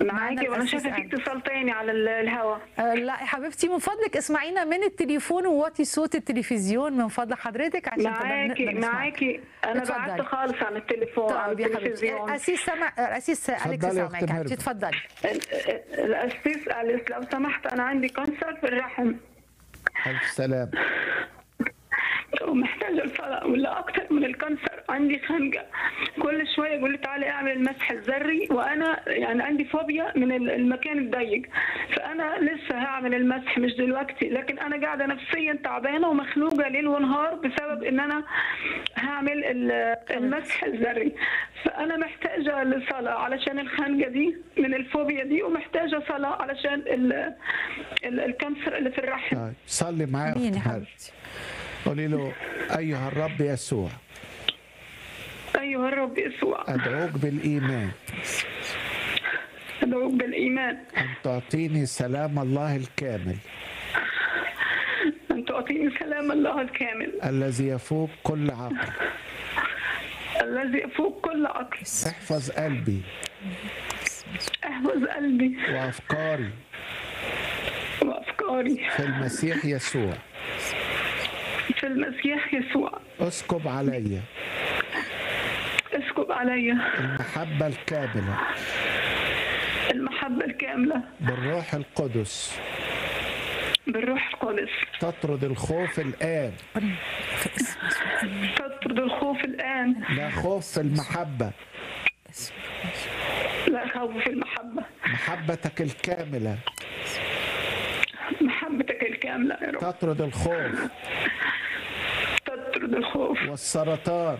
معاكي وانا الأسيس شايفه في آمنة. اتصال تاني على ال- الهوا آه، لا يا حبيبتي من فضلك اسمعينا من التليفون ووطي صوت التلفزيون من فضل حضرتك عشان تقدر معاكي نقدر نسمعك. معاكي انا اتفضلي. بعدت خالص عن التليفون عن طيب يا حبيبتي التلفزيون الاسيس سمع الاسيس اليكس اتفضلي يا أخت سامعك حبيبتي ميرفت. اتفضلي ال- ال- الاسيس أليس لو سمحت انا عندي كانسر في الرحم ألف سلام ومحتاجه الصلاه ولا اكتر من الكانسر عندي خنقه كل شويه يقول لي تعالي اعمل المسح الذري وانا يعني عندي فوبيا من ال- المكان الضيق فانا لسه هعمل المسح مش دلوقتي لكن انا قاعده نفسيا تعبانه ومخنوقه ليل ونهار بسبب ان انا هعمل ال- المسح الذري فانا محتاجه لصلاه علشان الخنقه دي من الفوبيا دي ومحتاجه صلاه علشان ال- ال- الكانسر اللي في الرحم طيب صلي معايا يا مين يا أخت ميرفت. حبيبتي قولي له أيها الرب يسوع ايها الرب يسوع أدعوك بالإيمان ادعوك بالايمان أن تعطيني سلام الله الكامل أن تعطيني سلام الله الكامل الذي يفوق كل عقل الذي يفوق كل عقل احفظ قلبي احفظ قلبي وأفكاري وأفكاري في المسيح يسوع في المسيح يسوع اسكب علي اسكب علي المحبة الكاملة المحبة الكاملة بالروح القدس بالروح القدس تطرد الخوف الآن في اسم يسوع آمين. تطرد الخوف الآن لا خوف في المحبة اسم لا خوف في المحبة محبتك الكاملة محبتك الكاملة يا رب تطرد الخوف تطرد الخوف والسرطان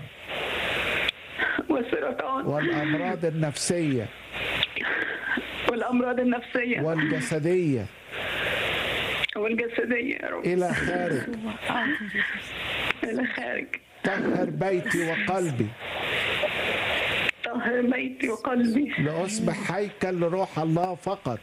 والسرطان والأمراض النفسية والأمراض النفسية والجسدية والجسدية يا رب إلى خارج إلى خارج طهر بيتي وقلبي طهر بيتي وقلبي لأصبح هيكل لروح الله فقط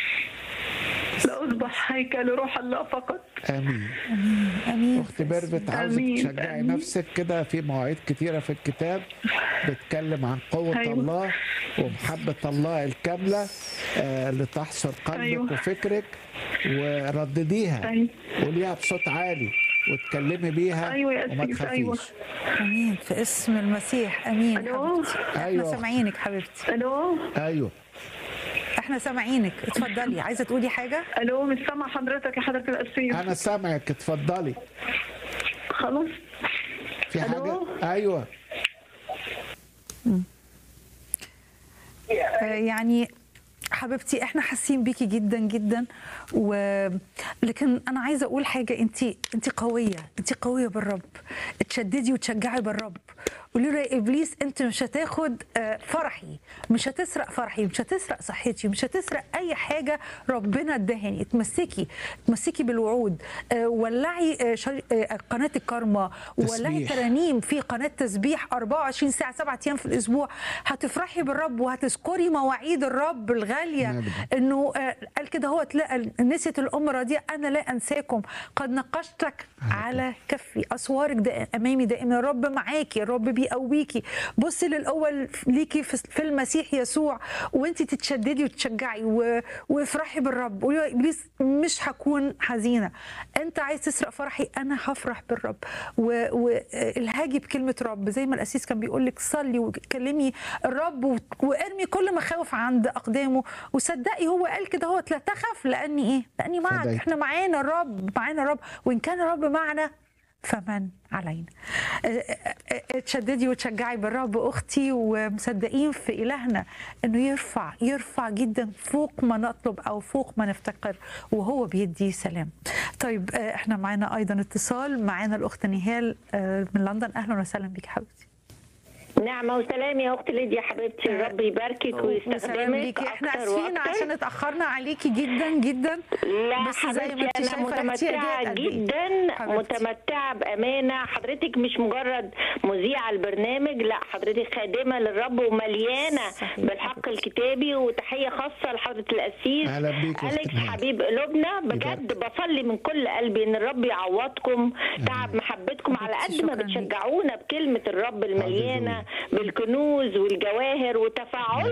لأصبح هيكل روح الله فقط آمين امين أختي ميرفت عاوزك آمين. تشجعي آمين. نفسك كده في مواعيد كتيرة في الكتاب بتتكلم عن قوة أيوة. الله ومحبة الله الكاملة آه، اللي تحصر قلبك أيوة. وفكرك وردديها أيوة. قوليها بصوت عالي واتكلمي بيها أيوة يا وما أسيس، أيوة. تخافيش امين في اسم المسيح امين ألو؟ حبيبتي احنا أيوة. سامعينك حبيبتي ألو ايوه احنا سامعينك اتفضلي عايزه تقولي حاجه ألو مش سامع حضرتك يا حضرة الأسيس انا سامعك اتفضلي خلاص في حاجه ألو؟ ايوه آه، يعني حبيبتي احنا حاسين بيكي جدا جدا و... لكن انا عايزه اقول حاجه انت انت قويه انت قويه بالرب اتشددي وتشجعي بالرب قولي له يا ابليس انت مش هتاخد آه، فرحي مش هتسرق فرحي مش هتسرق صحتي مش هتسرق اي حاجه ربنا ادهاني اتمسكي اتمسكي بالوعود آه، ولعي آه، شر- آه، قناه الكارما ولعي تسبيح. ترانيم في قناه تسبيح 24 ساعه 7 ايام في الاسبوع هتفرحي بالرب وهتذكري مواعيد الرب الغاليه نعم. انه آه، قال كده هو تلاقى نسيت الامه دي انا لا انساكم قد نقشتك على كفي اسوارك دا امامي دائما الرب معاكي الرب بيقويكي بصي للاول ليكي في في المسيح يسوع وانت تتشددي وتشجعي و- وافرحي بالرب قولي يا ابليس مش هكون حزينه انت عايز تسرق فرحي انا هفرح بالرب والهاجي بكلمه رب زي ما الاسيس كان بيقول لك صلي وكلمي الرب و- وارمي كل مخاوف عند اقدامه وصدقي هو قال كده هو لا تخف لاني ايه لاني معك فديت. احنا معانا الرب معانا الرب وان كان الرب معنا فمن علينا اه، اه، اه، اتشددي وتشجعي بالرب اختي ومصدقين في الهنا انه يرفع يرفع جدا فوق ما نطلب او فوق ما نفتكر وهو بيدي سلام طيب اه، احنا معانا ايضا اتصال معانا الاخت نهال اه، من لندن اهلا وسهلا بك حبيبتي نعمة وسلام يا أخت ليديا حبيبتي الرب يباركك وسلام ويستخدمك ليكي احنا أكتر اسفين وأكتر. عشان اتاخرنا عليكي جدا جدا لا بس زي ما حبيبتي انت أنا شايفه الاحتياجات متمتعة قد ايه جدا حبيبتي. متمتعة بأمانة حضرتك مش مجرد مذيعة البرنامج لا حضرتك خادمة للرب ومليانة صحيح. بالحق الكتابي وتحية خاصة لحضرة الأسيس أهلا بيك يا أخت أليكس نهال. حبيب قلوبنا بجد بصلي من كل قلبي إن الرب يعوضكم تعب محبتكم على حبيبتي، قد ما شكراً ليك. بتشجعونا بكلمة الرب المليانة بالكنوز والجواهر وتفاعل